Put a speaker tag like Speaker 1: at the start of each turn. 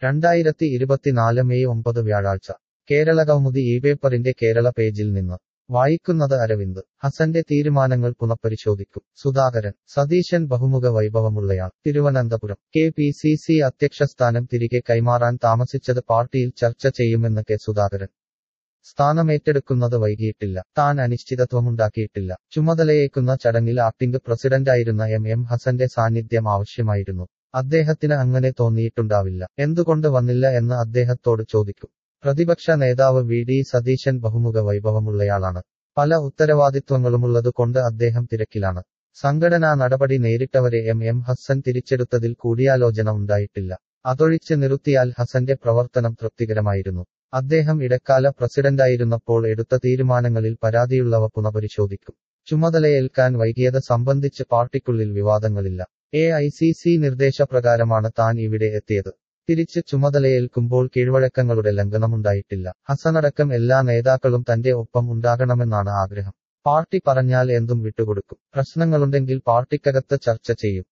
Speaker 1: രണ്ടായിരത്തി ഇരുപത്തിനാല് മെയ് ഒമ്പത് വ്യാഴാഴ്ച കേരള കൗമുദി ഈ പേപ്പറിന്റെ കേരള പേജിൽ നിന്ന് വായിക്കുന്നത് അരവിന്ദ് ഹസന്റെ തീരുമാനങ്ങൾ പുനഃപരിശോധിക്കും സുധാകരൻ സതീശൻ ബഹുമുഖ വൈഭവമുള്ളയാൾ Thiruvananthapuram K P C C അധ്യക്ഷ സ്ഥാനം തിരികെ കൈമാറാൻ താമസിച്ചത് പാർട്ടിയിൽ ചർച്ച ചെയ്യുമെന്ന് കെ സുധാകരൻ സ്ഥാനമേറ്റെടുക്കുന്നത് വൈകിയിട്ടില്ല താൻ അനിശ്ചിതത്വമുണ്ടാക്കിയിട്ടില്ല ചുമതലയേക്കുന്ന ചടങ്ങിൽ ആക്ടിംഗ് പ്രസിഡന്റായിരുന്ന എം എം ഹസന്റെ സാന്നിധ്യം ആവശ്യമായിരുന്നു അദ്ദേഹത്തിന് അങ്ങനെ തോന്നിയിട്ടുണ്ടാവില്ല എന്തുകൊണ്ട് വന്നില്ല എന്ന് അദ്ദേഹത്തോട് ചോദിക്കും പ്രതിപക്ഷ നേതാവ് വി ഡി സതീശൻ ബഹുമുഖ വൈഭവമുള്ളയാളാണ് പല ഉത്തരവാദിത്വങ്ങളുമുള്ളത് കൊണ്ട് അദ്ദേഹം തിരക്കിലാണ് സംഘടനാ നടപടി നേരിട്ടവരെ എം എം ഹസൻ തിരിച്ചെടുത്തതിൽ കൂടിയാലോചന ഉണ്ടായിട്ടില്ല അതൊഴിച്ച് നിർത്തിയാൽ ഹസന്റെ പ്രവർത്തനം തൃപ്തികരമായിരുന്നു അദ്ദേഹം ഇടക്കാല പ്രസിഡന്റായിരുന്നപ്പോൾ എടുത്ത തീരുമാനങ്ങളിൽ പരാതിയുള്ളവ പുനഃപരിശോധിക്കും ചുമതലയേൽക്കാൻ വൈകിയത് സംബന്ധിച്ച് പാർട്ടിക്കുള്ളിൽ വിവാദങ്ങളില്ല എ ഐ സി സി നിർദ്ദേശപ്രകാരമാണ് താൻ ഇവിടെ എത്തിയത് തിരിച്ച് ചുമതലയേൽക്കുമ്പോൾ കീഴ്വഴക്കങ്ങളുടെ ലംഘനമുണ്ടായിട്ടില്ല ഹസനടക്കം എല്ലാ നേതാക്കളും തന്റെ ഒപ്പം ഉണ്ടാകണമെന്നാണ് ആഗ്രഹം പാർട്ടി പറഞ്ഞാൽ എന്തും വിട്ടുകൊടുക്കും പ്രശ്നങ്ങളുണ്ടെങ്കിൽ പാർട്ടിക്കകത്ത് ചർച്ച ചെയ്യും